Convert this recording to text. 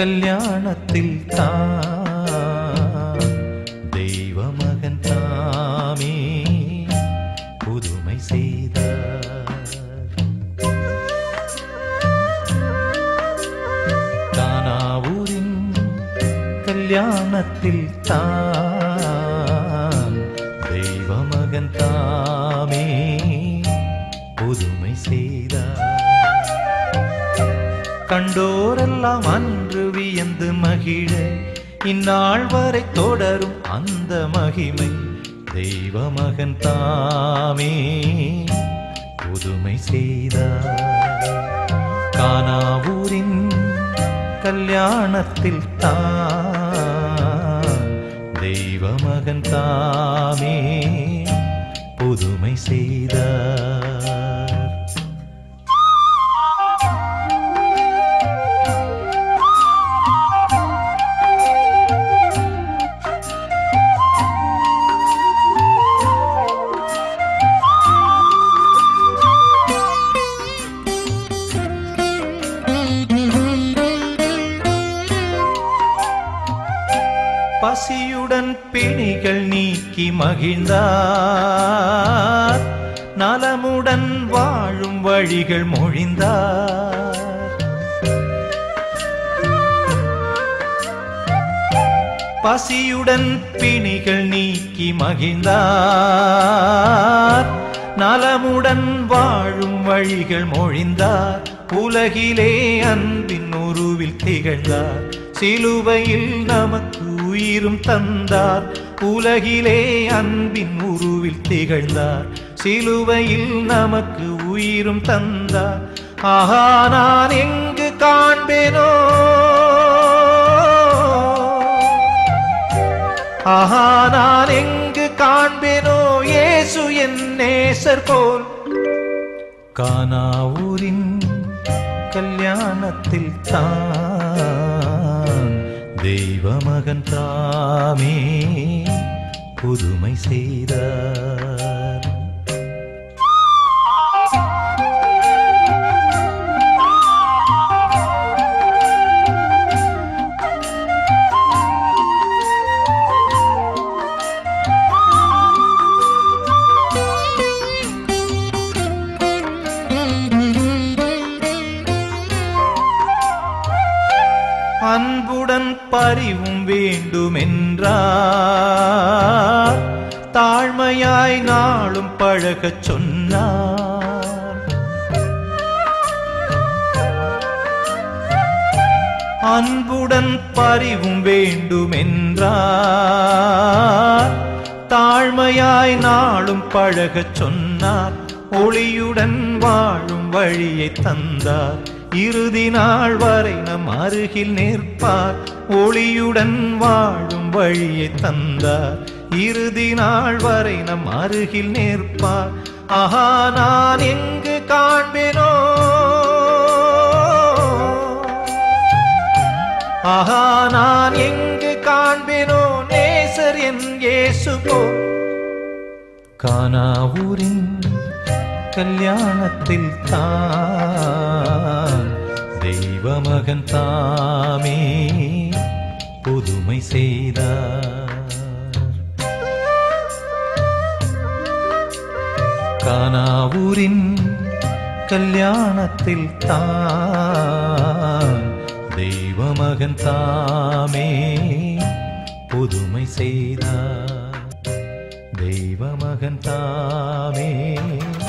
கல்யாணத்தில் தான் தெய்வ மகன் தாமே புதுமை செய்தார் கானாவூரின் கல்யாணத்தில் தான் தெய்வ மகன் தாமே புதுமை செய்தார் கண்டோரெல்லாம் அன்று வியந்து மகிழ இந்நாள் வரை தொடரும் அந்த மகிமை தெய்வ மகன் தாமே புதுமை செய்தார் கானாவூரின் கல்யாணத்தில் தான் தெய்வ மகன் தாமே புதுமை செய்தார் பசியுடன் பிணிகள் நீக்கி மகிழ்ந்தார் நலமுடன் வாழும் வழிகள் மொழிந்தார் பசியுடன் பிணிகள் நீக்கி மகிழ்ந்தார் நலமுடன் வாழும் வழிகள் மொழிந்தார் உலகிலே அன்பின் உருவில் திகழ்ந்தார் சிலுவையில் நமக்கு உயிரும் தந்தார் உலகிலே அன்பின் உருவில் திகழ்ந்தார் சிலுவையில் நமக்கு உயிரும் தந்தார் ஆஹா நான் எங்கு காண்பேனோ ஆஹா நான் எங்கு காண்பேனோ இயேசு என் நேசர் போல் கானாவூரின் கல்யாணத்தில் தான் தெய்வ மகன் தாமே புதுமை செய்தார் அன்புடன் பரிவும் வேண்டுமென்றார் தாழ்மையாய் நாளும் பழகச் சொன்னார் அன்புடன் பரிவும் வேண்டுமென்றார் தாழ்மையாய் நாளும் பழகச் சொன்னார் ஒளியுடன் வாழும் வழியை தந்தார் இறுதி நாள் வரை நம் அருகில் நிற்பார் ஒளியுடன் வாழும் வழியை தந்தார் இறுதி நாள் வரை நம் அருகில் நிற்பார் ஆஹா நான் எங்கு காண்பேனோ ஆஹா நான் எங்கு காண்பேனோ நேசர் என் இயேசு போல் கானாவூரின் கல்யாணத்தில் தான் தெய்வ மகன் தாமே புதுமை செய்தார் கானாவூரின் கல்யாணத்தில் தான் தெய்வ மகன் தாமே புதுமை செய்தார் தெய்வ மகன் தாமே